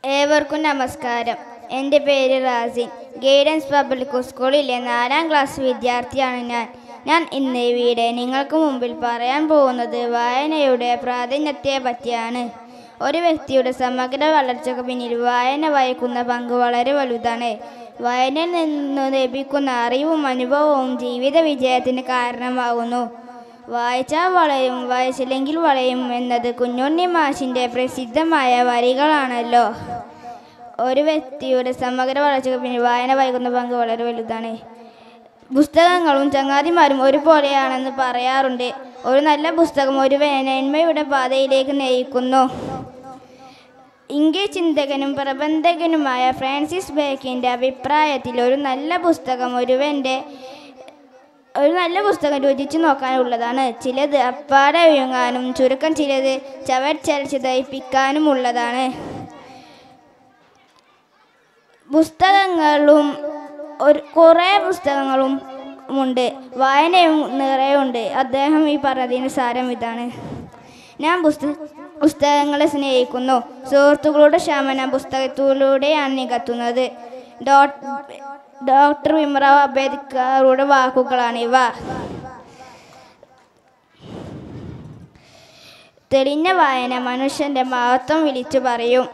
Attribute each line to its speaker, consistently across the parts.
Speaker 1: ഏവർക്കും നമസ്കാരം എൻ്റെ പേര് റാസിൻ ഗൈഡൻസ് പബ്ലിക് സ്കൂളിലെ നാലാം ക്ലാസ് വിദ്യാർത്ഥിയാണ് ഞാൻ ഞാൻ ഇന്ന് ഇവിടെ നിങ്ങൾക്ക് മുമ്പിൽ പറയാൻ പോകുന്നത് വായനയുടെ പ്രാധാന്യത്തെ പറ്റിയാണ് ഒരു വ്യക്തിയുടെ സമഗ്ര വളർച്ചയ്ക്ക് പിന്നിൽ വായന വഹിക്കുന്ന പങ്ക് വളരെ വലുതാണ് വായനയിൽ നിന്ന് ലഭിക്കുന്ന അറിവും അനുഭവവും ജീവിത വിജയത്തിന് കാരണമാകുന്നു വായിച്ചാൽ വളയും വായിച്ചില്ലെങ്കിൽ വളയും എന്നത് കുഞ്ഞുണ്ണി മാഷിൻ്റെ പ്രസിദ്ധമായ വരികളാണല്ലോ ഒരു വ്യക്തിയുടെ സമഗ്ര വളർച്ചയ്ക്ക് പിന്നിൽ വായന വഹിക്കുന്ന പങ്ക് വളരെ വലുതാണ് പുസ്തകങ്ങളും ചങ്ങാതിമാരും ഒരുപോലെയാണെന്ന് പറയാറുണ്ട് ഒരു നല്ല പുസ്തകം ഒരു നന്മയുടെ പാതയിലേക്ക് നയിക്കുന്നു ഇംഗ്ലീഷ് ചിന്തകനും പ്രബന്ധകനുമായ ഫ്രാൻസിസ് ബേക്കിൻ്റെ അഭിപ്രായത്തിൽ ഒരു നല്ല പുസ്തകം ഒരുവൻ്റെ ഒരു നല്ല പുസ്തകം രുചിച്ചു നോക്കാനുള്ളതാണ് ചിലത് അപ്പാടെ വിഴുങ്ങാനും ചുരുക്കം ചിലത് ചവച്ചരച്ച് ദഹിപ്പിക്കാനുമുള്ളതാണ് പുസ്തകങ്ങളും ഒരു കുറേ പുസ്തകങ്ങളും ഉണ്ട് വായനയും നിറയുണ്ട് അദ്ദേഹം ഈ പറഞ്ഞതിന് സാരം ഇതാണ് ഞാൻ പുസ്തക പുസ്തകങ്ങളെ സ്നേഹിക്കുന്നു സുഹൃത്തുക്കളുടെ ശമനം പുസ്തകത്തിലൂടെയാണ് നികത്തുന്നത് ഡോട്ട് ഡോക്ടർ ഭീമറാവ് അംബേദ്കറുടെ വാക്കുകളാണിവ തെളിഞ്ഞ വായന മനുഷ്യന്റെ മഹത്വം വിളിച്ചു പറയും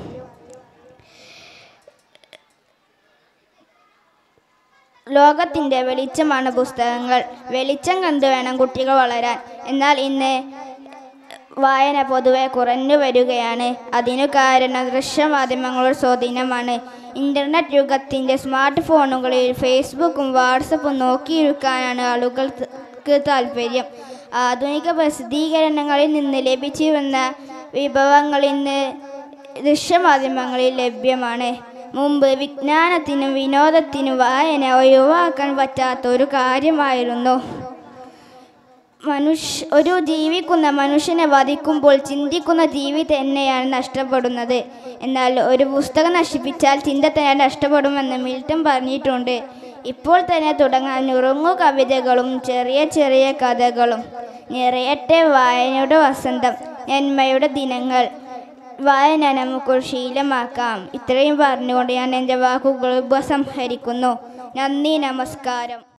Speaker 1: ലോകത്തിൻ്റെ വെളിച്ചമാണ് പുസ്തകങ്ങൾ വെളിച്ചം കണ്ടു വേണം കുട്ടികൾ വളരാൻ എന്നാൽ ഇന്ന് വായന പൊതുവെ കുറഞ്ഞു വരികയാണ് അതിനു കാരണം ദൃശ്യമാധ്യമങ്ങളുടെ സ്വാധീനമാണ് ഇൻ്റർനെറ്റ് യുഗത്തിൻ്റെ സ്മാർട്ട് ഫോണുകളിൽ ഫേസ്ബുക്കും വാട്സപ്പും നോക്കിയിരിക്കാനാണ് ആളുകൾക്ക് താല്പര്യം ആധുനിക പ്രസിദ്ധീകരണങ്ങളിൽ നിന്ന് ലഭിച്ചിരുന്ന വിഭവങ്ങൾ ഇന്ന് ദൃശ്യമാധ്യമങ്ങളിൽ ലഭ്യമാണ് മുമ്പ് വിജ്ഞാനത്തിനും വിനോദത്തിനും വായന ഒഴിവാക്കാൻ പറ്റാത്ത ഒരു കാര്യമായിരുന്നു മനുഷ്യ ഒരു ജീവിക്കുന്ന മനുഷ്യനെ വധിക്കുമ്പോൾ ചിന്തിക്കുന്ന ജീവി തന്നെയാണ് നഷ്ടപ്പെടുന്നത് എന്നാൽ ഒരു പുസ്തകം നശിപ്പിച്ചാൽ ചിന്ത തന്നെ നഷ്ടപ്പെടുമെന്ന് മിൽട്ടൺ പറഞ്ഞിട്ടുണ്ട് ഇപ്പോൾ തന്നെ തുടങ്ങാൻ നുറുങ്ങു കവിതകളും ചെറിയ ചെറിയ കഥകളും നിറയട്ടെ വായനയുടെ വസന്തം നന്മയുടെ ദിനങ്ങൾ വായന നമുക്കൊരു ശീലമാക്കാം ഇത്രയും പറഞ്ഞുകൊണ്ട് ഞാൻ എൻ്റെ വാക്കുകൾ ഉപസംഹരിക്കുന്നു നന്ദി നമസ്കാരം